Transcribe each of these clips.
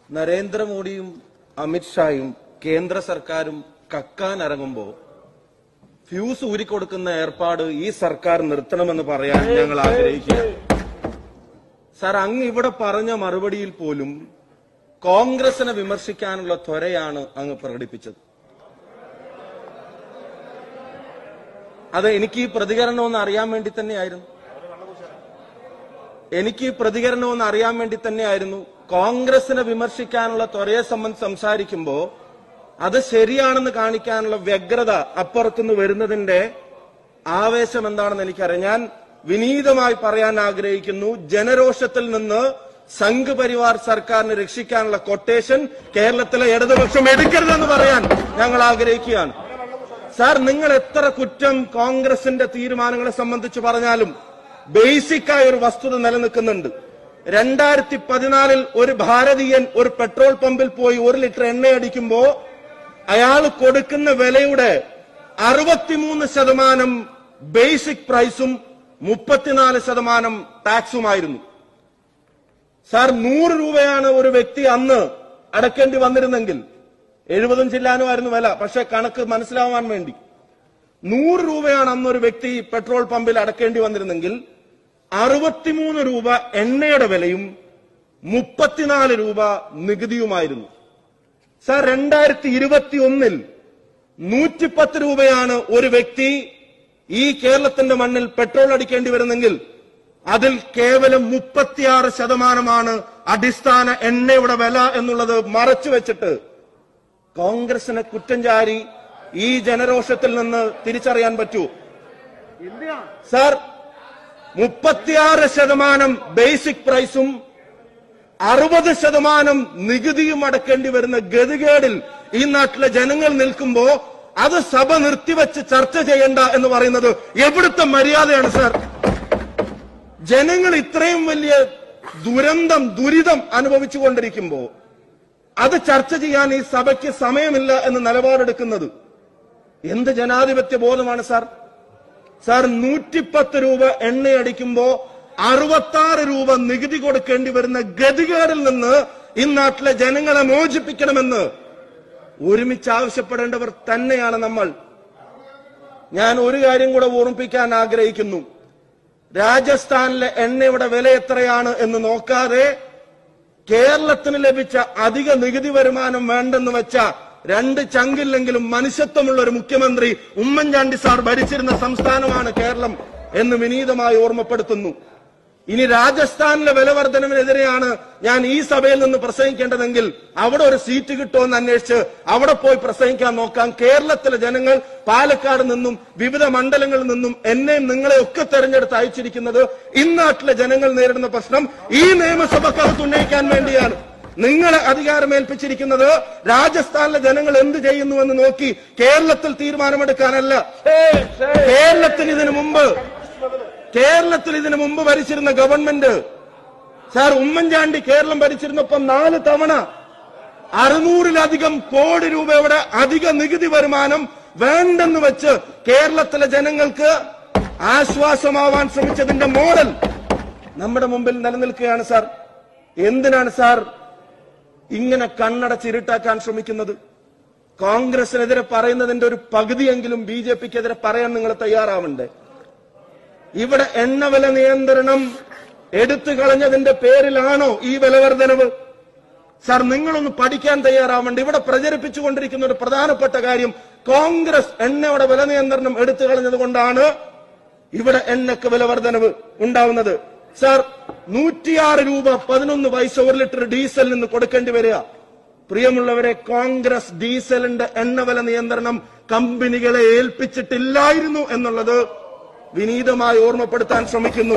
നരേന്ദ്രമോദിയും അമിത്ഷായും കേന്ദ്ര സർക്കാരും കക്കാൻ ഇറങ്ങുമ്പോൾ ഫ്യൂസ് ഊരിക്കൊടുക്കുന്ന ഏർപ്പാട് ഈ സർക്കാർ നിർത്തണമെന്ന് പറയാൻ ഞങ്ങൾ ആഗ്രഹിക്കുക സാർ അങ്ങ് ഇവിടെ പറഞ്ഞ മറുപടിയിൽ പോലും കോൺഗ്രസിനെ വിമർശിക്കാനുള്ള ത്വരയാണ് അങ്ങ് പ്രകടിപ്പിച്ചത് അത് എനിക്ക് ഈ പ്രതികരണം ഒന്ന് അറിയാൻ വേണ്ടി തന്നെയായിരുന്നു എനിക്ക് ഈ പ്രതികരണം ഒന്ന് അറിയാൻ വേണ്ടി തന്നെയായിരുന്നു കോൺഗ്രസിനെ വിമർശിക്കാനുള്ള ത്വരയെ സംബന്ധിച്ച് സംസാരിക്കുമ്പോ അത് ശരിയാണെന്ന് കാണിക്കാനുള്ള വ്യഗ്രത അപ്പുറത്തുനിന്ന് വരുന്നതിന്റെ ആവേശം എന്താണെന്ന് എനിക്കറിയാം ഞാൻ വിനീതമായി പറയാൻ ആഗ്രഹിക്കുന്നു ജനരോഷത്തിൽ നിന്ന് സംഘ് പരിവാർ സർക്കാരിനെ രക്ഷിക്കാനുള്ള കൊട്ടേഷൻ കേരളത്തിലെ ഇടതുപക്ഷം എടുക്കരുതെന്ന് പറയാൻ ഞങ്ങൾ ആഗ്രഹിക്കുകയാണ് സാർ നിങ്ങൾ എത്ര കുറ്റം കോൺഗ്രസിന്റെ തീരുമാനങ്ങളെ സംബന്ധിച്ച് പറഞ്ഞാലും ബേസിക് ആയ ഒരു വസ്തുത നിലനിൽക്കുന്നുണ്ട് രണ്ടായിരത്തി പതിനാലിൽ ഒരു ഭാരതീയൻ ഒരു പെട്രോൾ പമ്പിൽ പോയി ഒരു ലിറ്റർ എണ്ണ അടിക്കുമ്പോ അയാൾ കൊടുക്കുന്ന വിലയുടെ അറുപത്തിമൂന്ന് ശതമാനം ബേസിക് പ്രൈസും മുപ്പത്തിനാല് ശതമാനം ടാക്സുമായിരുന്നു സാർ നൂറ് രൂപയാണ് ഒരു വ്യക്തി അന്ന് അടക്കേണ്ടി വന്നിരുന്നെങ്കിൽ എഴുപതും ചില്ലാനുമായിരുന്നു വില പക്ഷെ കണക്ക് മനസ്സിലാവാൻ വേണ്ടി നൂറ് രൂപയാണ് അന്ന് ഒരു വ്യക്തി പെട്രോൾ പമ്പിൽ അടക്കേണ്ടി വന്നിരുന്നെങ്കിൽ അറുപത്തിമൂന്ന് രൂപ എണ്ണയുടെ വിലയും മുപ്പത്തിനാല് രൂപ നികുതിയുമായിരുന്നു സാർ രണ്ടായിരത്തി ഇരുപത്തി ഒന്നിൽ നൂറ്റിപ്പത്ത് രൂപയാണ് ഒരു വ്യക്തി ഈ കേരളത്തിന്റെ മണ്ണിൽ പെട്രോൾ അടിക്കേണ്ടി വരുന്നെങ്കിൽ അതിൽ കേവലം മുപ്പത്തിയാറ് ശതമാനമാണ് അടിസ്ഥാന എണ്ണയുടെ വില എന്നുള്ളത് മറച്ചു വെച്ചിട്ട് കോൺഗ്രസിനെ കുറ്റം ചാരി ഈ ജനരോഷത്തിൽ നിന്ന് തിരിച്ചറിയാൻ പറ്റൂ സാർ മുപ്പത്തിയാറ് ശതമാനം ബേസിക് പ്രൈസും അറുപത് ശതമാനം നികുതിയും അടക്കേണ്ടി വരുന്ന ഗതികേടിൽ ഈ നാട്ടിലെ ജനങ്ങൾ നിൽക്കുമ്പോ അത് സഭ നിർത്തിവെച്ച് ചർച്ച ചെയ്യണ്ട എന്ന് പറയുന്നത് എവിടുത്തെ മര്യാദയാണ് സാർ ജനങ്ങൾ ഇത്രയും വലിയ ദുരന്തം ദുരിതം അനുഭവിച്ചുകൊണ്ടിരിക്കുമ്പോ അത് ചർച്ച ചെയ്യാൻ ഈ സഭയ്ക്ക് സമയമില്ല എന്ന് നിലപാടെടുക്കുന്നത് എന്ത് ജനാധിപത്യ ബോധമാണ് സാർ സാർ നൂറ്റിപ്പത്ത് രൂപ എണ്ണയടിക്കുമ്പോ അറുപത്താറ് രൂപ നികുതി കൊടുക്കേണ്ടി വരുന്ന ഗതികേടിൽ നിന്ന് ഈ നാട്ടിലെ ജനങ്ങളെ മോചിപ്പിക്കണമെന്ന് ഒരുമിച്ച് ആവശ്യപ്പെടേണ്ടവർ തന്നെയാണ് നമ്മൾ ഞാൻ ഒരു കാര്യം കൂടെ ഓർമ്മിപ്പിക്കാൻ ആഗ്രഹിക്കുന്നു രാജസ്ഥാനിലെ എണ്ണയുടെ വില എത്രയാണ് എന്ന് നോക്കാതെ കേരളത്തിന് ലഭിച്ച അധിക നികുതി വരുമാനം വേണ്ടെന്ന് വെച്ച രണ്ട് ചങ്കില്ലെങ്കിലും മനുഷ്യത്വമുള്ള ഒരു മുഖ്യമന്ത്രി ഉമ്മൻചാണ്ടി സാർ ഭരിച്ചിരുന്ന സംസ്ഥാനമാണ് കേരളം എന്ന് വിനീതമായി ഓർമ്മപ്പെടുത്തുന്നു ഇനി രാജസ്ഥാനിലെ വില വർധനവിനെതിരെയാണ് ഞാൻ ഈ സഭയിൽ നിന്ന് പ്രസംഗിക്കേണ്ടതെങ്കിൽ അവിടെ ഒരു സീറ്റ് കിട്ടുമെന്ന് അന്വേഷിച്ച് അവിടെ പോയി പ്രസംഗിക്കാൻ നോക്കാം കേരളത്തിലെ ജനങ്ങൾ പാലക്കാട് നിന്നും വിവിധ മണ്ഡലങ്ങളിൽ നിന്നും എന്നെയും നിങ്ങളെ ഒക്കെ തെരഞ്ഞെടുത്ത് അയച്ചിരിക്കുന്നത് ഇന്നാട്ടിലെ ജനങ്ങൾ നേരിടുന്ന പ്രശ്നം ഈ നിയമസഭക്കകത്ത് ഉന്നയിക്കാൻ വേണ്ടിയാണ് നിങ്ങളെ അധികാരമേൽപ്പിച്ചിരിക്കുന്നത് രാജസ്ഥാനിലെ ജനങ്ങൾ എന്ത് ചെയ്യുന്നുവെന്ന് നോക്കി കേരളത്തിൽ തീരുമാനമെടുക്കാനല്ല കേരളത്തിൽ ഇതിനു മുമ്പ് കേരളത്തിൽ ഇതിനു മുമ്പ് ഭരിച്ചിരുന്ന ഗവൺമെന്റ് സാർ ഉമ്മൻചാണ്ടി കേരളം ഭരിച്ചിരുന്നപ്പം നാല് തവണ അറുന്നൂറിലധികം കോടി രൂപയുടെ അധിക നികുതി വരുമാനം വേണ്ടെന്ന് വെച്ച് കേരളത്തിലെ ജനങ്ങൾക്ക് ആശ്വാസമാവാൻ ശ്രമിച്ചതിന്റെ മോഡൽ നമ്മുടെ മുമ്പിൽ നിലനിൽക്കുകയാണ് സാർ എന്തിനാണ് സാർ ഇങ്ങനെ കണ്ണടച്ചിരുട്ടാക്കാൻ ശ്രമിക്കുന്നത് കോൺഗ്രസിനെതിരെ പറയുന്നതിന്റെ ഒരു പകുതിയെങ്കിലും ബി ജെ പിക്കെതിരെ പറയാൻ നിങ്ങൾ തയ്യാറാവണ്ടേ ഇവിടെ എണ്ണവില നിയന്ത്രണം എടുത്തു കളഞ്ഞതിന്റെ പേരിലാണോ ഈ വില വർധനവ് സാർ നിങ്ങളൊന്ന് പഠിക്കാൻ തയ്യാറാവേണ്ട ഇവിടെ പ്രചരിപ്പിച്ചുകൊണ്ടിരിക്കുന്ന ഒരു പ്രധാനപ്പെട്ട കാര്യം കോൺഗ്രസ് എണ്ണയുടെ വില നിയന്ത്രണം എടുത്തു കളഞ്ഞത് കൊണ്ടാണ് ഇവിടെ എണ്ണക്ക് വില വർധനവ് ഉണ്ടാവുന്നത് സാർ നൂറ്റിയാറ് രൂപ പതിനൊന്ന് പൈസ ഒരു ലിറ്റർ ഡീസലിൽ നിന്ന് കൊടുക്കേണ്ടി വരിക പ്രിയമുള്ളവരെ കോൺഗ്രസ് ഡീസലിന്റെ എണ്ണവില നിയന്ത്രണം കമ്പനികളെ ഏൽപ്പിച്ചിട്ടില്ലായിരുന്നു എന്നുള്ളത് വിനീതമായി ഓർമ്മപ്പെടുത്താൻ ശ്രമിക്കുന്നു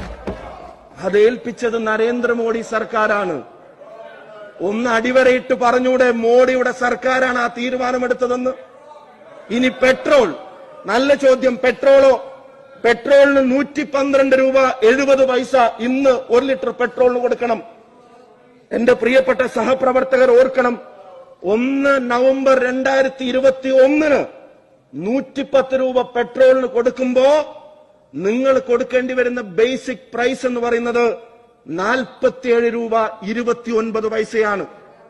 അത് ഏൽപ്പിച്ചത് നരേന്ദ്രമോദി സർക്കാരാണ് ഒന്ന് അടിവരയിട്ട് പറഞ്ഞൂടെ മോഡിയുടെ സർക്കാരാണ് ആ തീരുമാനമെടുത്തതെന്ന് ഇനി പെട്രോൾ നല്ല ചോദ്യം പെട്രോളോ പെട്രോളിന് നൂറ്റി പന്ത്രണ്ട് രൂപ എഴുപത് പൈസ ഇന്ന് ഒരു ലിറ്റർ പെട്രോളിന് കൊടുക്കണം എന്റെ പ്രിയപ്പെട്ട സഹപ്രവർത്തകർ ഓർക്കണം ഒന്ന് നവംബർ രണ്ടായിരത്തി ഇരുപത്തി ഒന്നിന് നൂറ്റിപ്പത്ത് രൂപ പെട്രോളിന് കൊടുക്കുമ്പോ നിങ്ങൾ കൊടുക്കേണ്ടി വരുന്ന ബേസിക് പ്രൈസ് എന്ന് പറയുന്നത് നാൽപ്പത്തിയേഴ് രൂപ ഇരുപത്തി ഒൻപത് പൈസയാണ്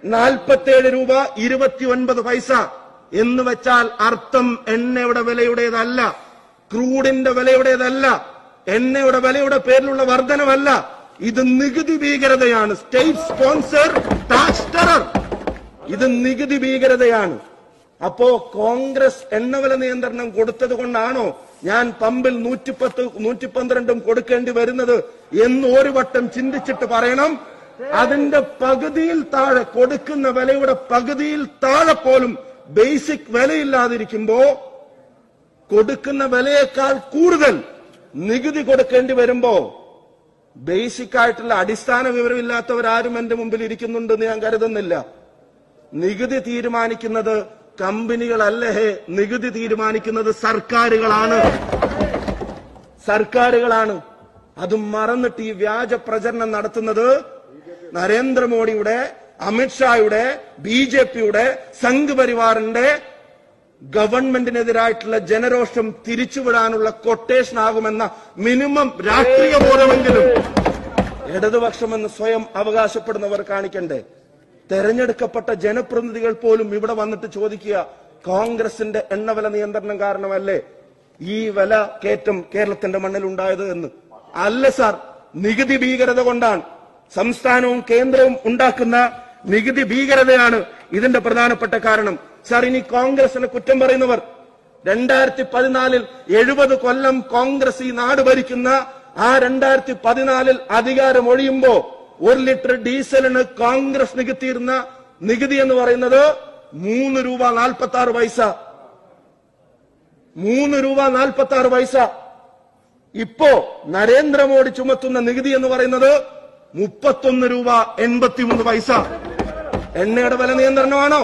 നാൽപ്പത്തേഴ് രൂപ ഇരുപത്തി ഒൻപത് പൈസ എന്ന് വെച്ചാൽ അർത്ഥം എണ്ണയുടെ വിലയുടേതല്ല ക്രൂഡിന്റെ വിലയുടേതല്ല എണ്ണയുടെ വിലയുടെ പേരിലുള്ള വർധനമല്ല ഇത് നികുതി ഭീകരതയാണ് സ്റ്റേറ്റ് സ്പോൺസർ ടാക്സ് ടെറർ ഇത് നികുതി ഭീകരതയാണ് അപ്പോ കോൺഗ്രസ് എണ്ണവില നിയന്ത്രണം കൊടുത്തത് കൊണ്ടാണോ ഞാൻ പമ്പിൽ നൂറ്റിപ്പത്ത് നൂറ്റി പന്ത്രണ്ടും കൊടുക്കേണ്ടി വരുന്നത് എന്ന് ഒരു വട്ടം ചിന്തിച്ചിട്ട് പറയണം അതിന്റെ പകുതിയിൽ താഴെ കൊടുക്കുന്ന വിലയുടെ പകുതിയിൽ താഴെ പോലും ബേസിക് വിലയില്ലാതിരിക്കുമ്പോ കൊടുക്കുന്ന വിലയേക്കാൾ കൂടുതൽ നികുതി കൊടുക്കേണ്ടി വരുമ്പോ ബേസിക് ആയിട്ടുള്ള അടിസ്ഥാന വിവരമില്ലാത്തവരാരും എന്റെ മുമ്പിൽ ഇരിക്കുന്നുണ്ടെന്ന് ഞാൻ കരുതുന്നില്ല നികുതി തീരുമാനിക്കുന്നത് കമ്പനികളല്ലേ നികുതി തീരുമാനിക്കുന്നത് സർക്കാരുകളാണ് സർക്കാരുകളാണ് അതും മറന്നിട്ട് ഈ വ്യാജ പ്രചരണം നടത്തുന്നത് നരേന്ദ്രമോദിയുടെ അമിത്ഷായുടെ ബി ജെ പിയുടെ സംഘ് പരിവാറിന്റെ ഗവൺമെന്റിനെതിരായിട്ടുള്ള ജനരോഷം തിരിച്ചുവിടാനുള്ള കൊട്ടേഷൻ ആകുമെന്ന മിനിമം രാഷ്ട്രീയ ബോധമെങ്കിലും ഇടതുപക്ഷമെന്ന് സ്വയം അവകാശപ്പെടുന്നവർ കാണിക്കണ്ടേ തെരഞ്ഞെടുക്കപ്പെട്ട ജനപ്രതിനിധികൾ പോലും ഇവിടെ വന്നിട്ട് ചോദിക്കുക കോൺഗ്രസിന്റെ എണ്ണവില നിയന്ത്രണം കാരണമല്ലേ ഈ വില കയറ്റം കേരളത്തിന്റെ മണ്ണിൽ ഉണ്ടായത് എന്ന് അല്ല സാർ നികുതി ഭീകരത കൊണ്ടാണ് സംസ്ഥാനവും കേന്ദ്രവും ഉണ്ടാക്കുന്ന നികുതി ഭീകരതയാണ് ഇതിന്റെ പ്രധാനപ്പെട്ട കാരണം സാർ ഇനി കോൺഗ്രസിനെ കുറ്റം പറയുന്നവർ രണ്ടായിരത്തി പതിനാലിൽ എഴുപത് കൊല്ലം കോൺഗ്രസ് ഈ നാട് ഭരിക്കുന്ന ആ രണ്ടായിരത്തി പതിനാലിൽ അധികാരം ഒഴിയുമ്പോ ഒരു ലിറ്റർ ഡീസലിന് കോൺഗ്രസ് നികുത്തിയിരുന്ന നികുതി എന്ന് പറയുന്നത് മൂന്ന് രൂപ നാൽപ്പത്തി ആറ് പൈസ മൂന്ന് രൂപ നാൽപ്പത്തി ആറ് പൈസ ഇപ്പോ നരേന്ദ്രമോദി ചുമത്തുന്ന നികുതി എന്ന് പറയുന്നത് മുപ്പത്തൊന്ന് രൂപ എൺപത്തിമൂന്ന് പൈസ എണ്ണയുടെ വില നിയന്ത്രണമാണോ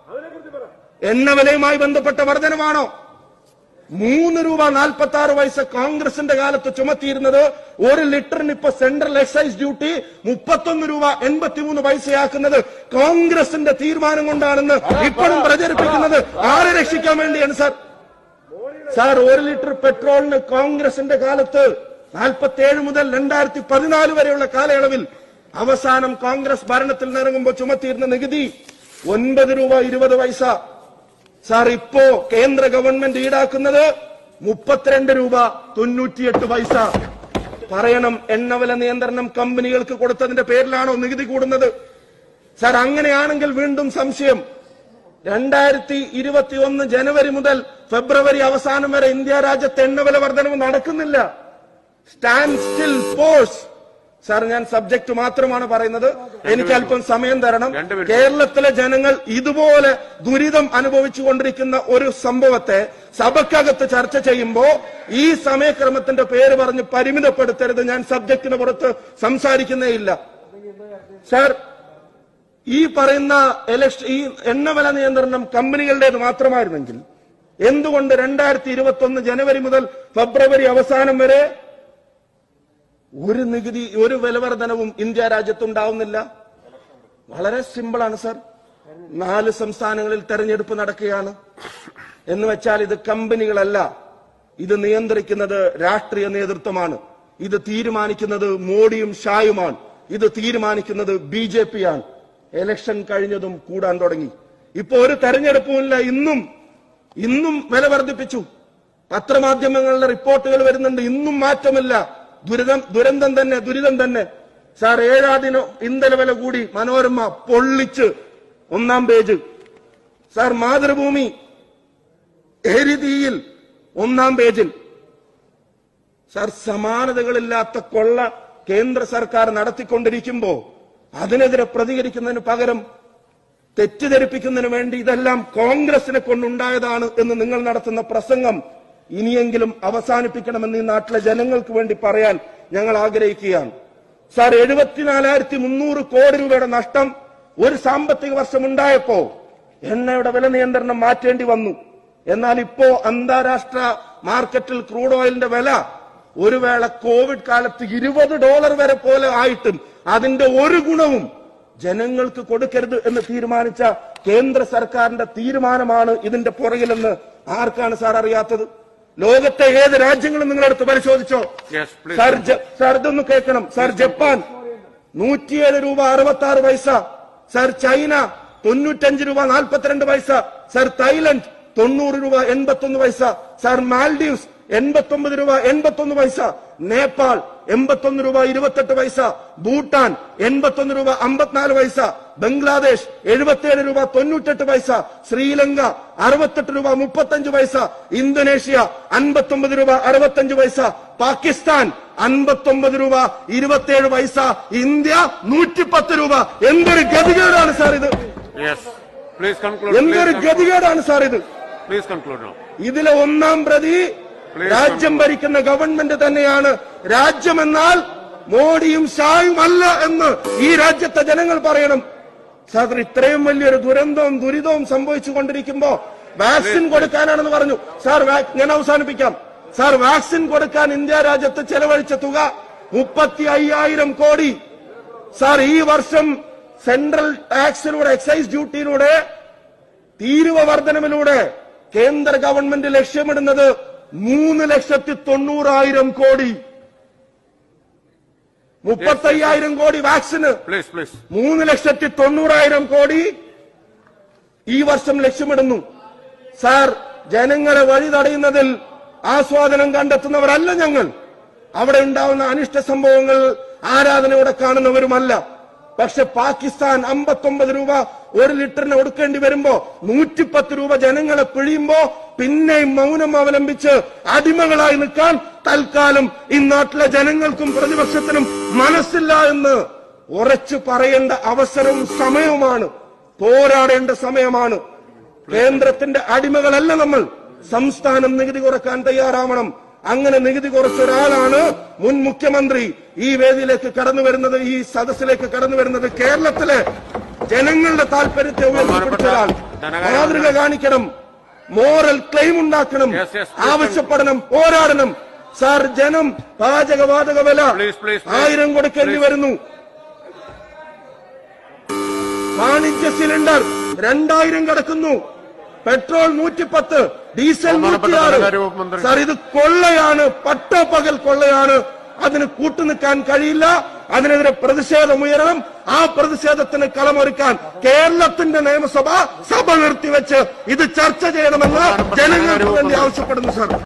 എണ്ണ വിലയുമായി ബന്ധപ്പെട്ട വർധനമാണോ മൂന്ന് രൂപ നാൽപ്പത്തി ആറ് പൈസ കോൺഗ്രസിന്റെ കാലത്ത് ചുമത്തിയിരുന്നത് ഒരു ലിറ്ററിന് ഇപ്പൊ സെൻട്രൽ എക്സൈസ് ഡ്യൂട്ടി മുപ്പത്തൊന്ന് രൂപ എൺപത്തിമൂന്ന് പൈസയാക്കുന്നത് കോൺഗ്രസിന്റെ തീരുമാനം കൊണ്ടാണെന്ന് ഇപ്പോഴും പ്രചരിപ്പിക്കുന്നത് ആരെ രക്ഷിക്കാൻ വേണ്ടിയാണ് സാർ സാർ ഒരു ലിറ്റർ പെട്രോളിന് കോൺഗ്രസിന്റെ കാലത്ത് നാൽപ്പത്തി ഏഴ് മുതൽ രണ്ടായിരത്തി പതിനാല് വരെയുള്ള കാലയളവിൽ അവസാനം കോൺഗ്രസ് ഭരണത്തിൽ നിറങ്ങുമ്പോൾ ചുമത്തിയിരുന്ന നികുതി ഒൻപത് രൂപ ഇരുപത് പൈസ സാർ ഇപ്പോ കേന്ദ്ര ഗവൺമെന്റ് ഈടാക്കുന്നത് മുപ്പത്തിരണ്ട് രൂപ തൊണ്ണൂറ്റിയെട്ട് പൈസ പറയണം എണ്ണവില നിയന്ത്രണം കമ്പനികൾക്ക് കൊടുത്തതിന്റെ പേരിലാണോ നികുതി കൂടുന്നത് സാർ അങ്ങനെയാണെങ്കിൽ വീണ്ടും സംശയം രണ്ടായിരത്തി ഇരുപത്തി ഒന്ന് ജനുവരി മുതൽ ഫെബ്രുവരി അവസാനം വരെ ഇന്ത്യ രാജ്യത്ത് എണ്ണവില വർധനവ് നടക്കുന്നില്ല സ്റ്റാൻഡ് സ്റ്റിൽ പോസ് സാർ ഞാൻ സബ്ജക്ട് മാത്രമാണ് പറയുന്നത് എനിക്ക് അല്പം സമയം തരണം രണ്ട് മിനിറ്റ്. കേരളത്തിലെ ജനങ്ങൾ ഇതുപോലെ ദുരിതം അനുഭവിച്ചുകൊണ്ടിരിക്കുന്ന ഒരു സംഭവത്തെ സഭക്കകത്ത് ചർച്ച ചെയ്യുമ്പോ ഈ സമയക്രമത്തിന്റെ പേര് പറഞ്ഞ് പരിമിതപ്പെടുത്തരുത് ഞാൻ സബ്ജക്റ്റിന് പുറത്ത് സംസാരിക്കുന്നേയില്ല സാർ ഈ പറയുന്ന ഇലക്ഷൻ ഈ എണ്ണവില നിയന്ത്രണം കമ്പനികളുടേത് മാത്രമായിരുന്നെങ്കിൽ എന്തുകൊണ്ട് രണ്ടായിരത്തി ഇരുപത്തി ഒന്ന് ജനുവരി മുതൽ ഫെബ്രുവരി അവസാനം വരെ ഒരു നികുതി ഒരു വിലവർധനവും ഇന്ത്യ രാജ്യത്തുണ്ടാവുന്നില്ല വളരെ സിമ്പിളാണ് സാർ നാല് സംസ്ഥാനങ്ങളിൽ തെരഞ്ഞെടുപ്പ് നടക്കുകയാണ് എന്ന് വെച്ചാൽ ഇത് കമ്പനികളല്ല ഇത് നിയന്ത്രിക്കുന്നത് രാഷ്ട്രീയ നേതൃത്വമാണ് ഇത് തീരുമാനിക്കുന്നത് മോഡിയും ഷായുമാണ് ഇത് തീരുമാനിക്കുന്നത് ബി ജെ പി ആണ് എലക്ഷൻ കഴിഞ്ഞതും കൂടാൻ തുടങ്ങി ഇപ്പൊ ഒരു തെരഞ്ഞെടുപ്പുമില്ല ഇന്നും ഇന്നും വില വർദ്ധിപ്പിച്ചു പത്രമാധ്യമങ്ങളിലെ റിപ്പോർട്ടുകൾ വരുന്നുണ്ട് ഇന്നും മാറ്റമില്ല ദുരിതം ദുരന്തം തന്നെ ദുരിതം തന്നെ സാർ ഏഴാം ദിനം ഇന്ധന വില കൂടി മനോരമ പൊള്ളിച്ച് ഒന്നാം പേജ് സാർ മാതൃഭൂമി എരിതിയിൽ ഒന്നാം പേജിൽ സാർ സമാനതകളില്ലാത്ത കൊള്ള കേന്ദ്ര സർക്കാർ നടത്തിക്കൊണ്ടിരിക്കുമ്പോ അതിനെതിരെ പ്രതികരിക്കുന്നതിന് പകരം തെറ്റിദ്ധരിപ്പിക്കുന്നതിന് വേണ്ടി ഇതെല്ലാം കോൺഗ്രസിനെ കൊണ്ടുണ്ടായതാണ് എന്ന് നിങ്ങൾ നടത്തുന്ന പ്രസംഗം ഇനിയെങ്കിലും അവസാനിപ്പിക്കണമെന്ന് ഈ നാട്ടിലെ ജനങ്ങൾക്ക് വേണ്ടി പറയാൻ ഞങ്ങൾ ആഗ്രഹിക്കുകയാണ് സാർ എഴുപത്തിനാലായിരത്തി മുന്നൂറ് കോടി രൂപയുടെ നഷ്ടം ഒരു സാമ്പത്തിക വർഷം ഉണ്ടായപ്പോ എണ്ണയുടെ വില നിയന്ത്രണം മാറ്റേണ്ടി വന്നു എന്നാൽ ഇപ്പോ അന്താരാഷ്ട്ര മാർക്കറ്റിൽ ക്രൂഡ് ഓയിലിന്റെ വില ഒരു വേള കോവിഡ് കാലത്ത് ഇരുപത് ഡോളർ വരെ പോലെ ആയിട്ടും അതിന്റെ ഒരു ഗുണവും ജനങ്ങൾക്ക് കൊടുക്കരുത് എന്ന് തീരുമാനിച്ച കേന്ദ്ര സർക്കാരിന്റെ തീരുമാനമാണ് ഇതിന്റെ പുറകിലെന്ന് ആർക്കാണ് സാർ അറിയാത്തത് ലോകത്തെ ഏത് രാജ്യങ്ങളും നിങ്ങളെടുത്ത് പരിശോധിച്ചോ Yes, please. സാർ ജ- സാർ ഇതൊന്ന് കേൾക്കണം സാർ ജപ്പാൻ നൂറ്റിയേഴ് രൂപ അറുപത്തി ആറ് പൈസ സർ ചൈന തൊണ്ണൂറ്റഞ്ച് രൂപ നാൽപ്പത്തിരണ്ട് പൈസ സർ തായ്ലൻഡ് തൊണ്ണൂറ് രൂപ എൺപത്തൊന്ന് പൈസ സർ മാൽഡീവ്സ് എൺപത്തൊമ്പത് രൂപ എൺപത്തൊന്ന് പൈസ നേപ്പാൾ എൺപത്തൊന്ന് രൂപ ഇരുപത്തെട്ട് പൈസ ഭൂട്ടാൻ എൺപത്തൊന്ന് രൂപ അമ്പത്തിനാല് പൈസ ബംഗ്ലാദേശ് എഴുപത്തിയേഴ് രൂപ തൊണ്ണൂറ്റെട്ട് പൈസ ശ്രീലങ്ക അറുപത്തെട്ട് രൂപ മുപ്പത്തഞ്ച് പൈസ ഇന്തോനേഷ്യ അൻപത്തൊമ്പത് രൂപ അറുപത്തഞ്ച് പൈസ പാകിസ്ഥാൻ അൻപത്തൊമ്പത് രൂപ ഇരുപത്തിയേഴ് പൈസ ഇന്ത്യ നൂറ്റിപ്പത്ത് രൂപ എന്തൊരു ഗതികേടാണ് സാർ ഇത് Yes. Please conclude. എന്തൊരു Please conclude. ഗതികേടാണ് സാർ ഇത് Please conclude now. ഇതിലെ ഒന്നാം പ്രതി Please രാജ്യം ഭരിക്കുന്ന ഗവൺമെന്റ് തന്നെയാണ് രാജ്യമെന്നാൽ മോഡിയും ഷായും അല്ല എന്ന് ഈ രാജ്യത്തെ ജനങ്ങൾ പറയണം സാർ ഇത്രയും വലിയൊരു ദുരന്തവും ദുരിതവും സംഭവിച്ചു കൊണ്ടിരിക്കുമ്പോ വാക്സിൻ കൊടുക്കാനാണെന്ന് പറഞ്ഞു സാർ വാ- ഞാൻ അവസാനിപ്പിക്കാം സാർ വാക്സിൻ കൊടുക്കാൻ ഇന്ത്യ രാജ്യത്ത് ചെലവഴിച്ച തുക മുപ്പത്തി അയ്യായിരം കോടി സാർ ഈ വർഷം സെൻട്രൽ ടാക്സിലൂടെ എക്സൈസ് ഡ്യൂട്ടിയിലൂടെ തീരുവ വർധനവിലൂടെ കേന്ദ്ര ഗവൺമെന്റ് ലക്ഷ്യമിടുന്നത് മൂന്ന് ലക്ഷത്തി തൊണ്ണൂറായിരം കോടി മുപ്പത്തയ്യായിരം കോടി വാക്സിന് Please, please. മൂന്ന് ലക്ഷത്തി തൊണ്ണൂറായിരം കോടി ഈ വർഷം ലക്ഷ്യമിടുന്നു സാർ ജനങ്ങളെ വഴി തടയുന്നതിൽ ആസ്വാദനം കണ്ടെത്തുന്നവരല്ല ഞങ്ങൾ അവിടെ ഉണ്ടാവുന്ന അനിഷ്ട സംഭവങ്ങൾ ആരാധനയോടെ കാണുന്നവരുമല്ല പക്ഷെ പാകിസ്ഥാൻ അമ്പത്തൊമ്പത് രൂപ ഒരു ലിറ്ററിന് കൊടുക്കേണ്ടി വരുമ്പോ നൂറ്റിപ്പത്ത് രൂപ ജനങ്ങളെ പിഴിയുമ്പോ പിന്നെയും മൗനം അവലംബിച്ച് അടിമകളായി നിൽക്കാൻ തൽക്കാലം ഈ നാട്ടിലെ ജനങ്ങൾക്കും പ്രതിപക്ഷത്തിനും മനസ്സില്ല എന്ന് ഉറച്ചു പറയേണ്ട അവസരവും സമയവുമാണ് പോരാടേണ്ട സമയമാണ് കേന്ദ്രത്തിന്റെ അടിമകളല്ല നമ്മൾ സംസ്ഥാനം നികുതി കുറക്കാൻ തയ്യാറാവണം അങ്ങനെ നികുതി കുറച്ച ഒരാളാണ് മുൻ മുഖ്യമന്ത്രി ഈ വേദിയിലേക്ക് കടന്നു വരുന്നത് ഈ സദസ്സിലേക്ക് കടന്നു വരുന്നത് കേരളത്തിലെ ജനങ്ങളുടെ താല്പര്യത്തെ ഉയർത്തിപ്പിടിച്ച ഒരാൾ മാതൃക കാണിക്കണം മോറൽ ക്ലെയിം ഉണ്ടാക്കണം Yes, yes, please. ആവശ്യപ്പെടണം പോരാടണം സാർ ജനം പാചകവാതക വില Please, please, please. ആയിരം കൊടുക്കേണ്ടി Please. വരുന്നു വാണിജ്യ സിലിണ്ടർ രണ്ടായിരം കിടക്കുന്നു പെട്രോൾ നൂറ്റിപ്പത്ത് ഡീസൽ ബഹുമാനപ്പെട്ട നൂറ്റിയാറ് ധനകാര്യ വകുപ്പ് മന്ത്രി. സാർ ഇത് കൊള്ളയാണ് പട്ടപ്പകൽ കൊള്ളയാണ് അതിന് കൂട്ടുനിൽക്കാൻ കഴിയില്ല അതിനെതിരെ പ്രതിഷേധം ഉയരണം ആ പ്രതിഷേധത്തിന് കളമൊരുക്കാൻ കേരളത്തിന്റെ നിയമസഭ സഭ നിർത്തിവെച്ച് ഇത് ചർച്ച ചെയ്യണമെന്ന് ബഹുമാനപ്പെട്ട ജനങ്ങൾക്ക് ധനകാര്യ വേണ്ടി വകുപ്പ് ആവശ്യപ്പെടുന്നു സാർ